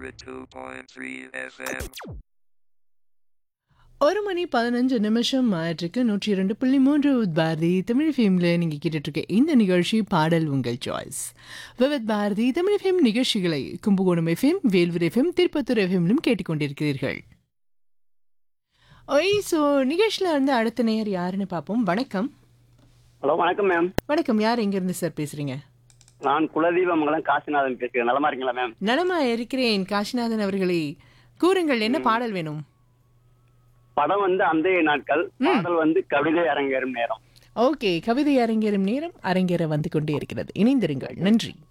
102.3 FM. ஒரு மணி பதினஞ்சு நிமிஷம் ஆயிட்டிருக்கு நூற்றி இரண்டு புள்ளி மூன்று பாரதி தமிழ் ஃபிலிமில் நீங்கள் கேட்டுட்டு இருக்க இந்த நிகழ்ச்சி பாடல் உங்கள் சாய்ஸ் விவித் பாரதி தமிழ் ஃபிலிம் நிகழ்ச்சிகளை கும்பகோணம் எஃப்எம் வேல்வூர் எஃப்எம் திருப்பத்தூர் எஃப்எம்லும் கேட்டுக்கொண்டிருக்கிறீர்கள் ஒய் ஸோ நிகழ்ச்சியில் இருந்து அடுத்த நேயர் யாருன்னு பார்ப்போம் வணக்கம் ஹலோ வணக்கம் மேம் வணக்கம் யார் எங்கேருந்து சார் பேசுகிறீங்க நான் குலதீபமங்கலம் காசிநாதன் பேசுகிறேன் நலமா இருக்கீங்களா மேம் நலமா இருக்கிறேன் காசிநாதன் அவர்களே கூறுங்கள் என்ன பாடல் வேணும் படம் வந்து அந்தைய நாட்கள் பாடல் வந்து கவிதை அரங்கேறும் நேரம் ஓகே கவிதை அரங்கேறும் நேரம் அரங்கேற வந்து கொண்டே இருக்கிறது இணைந்திருங்கள் நன்றி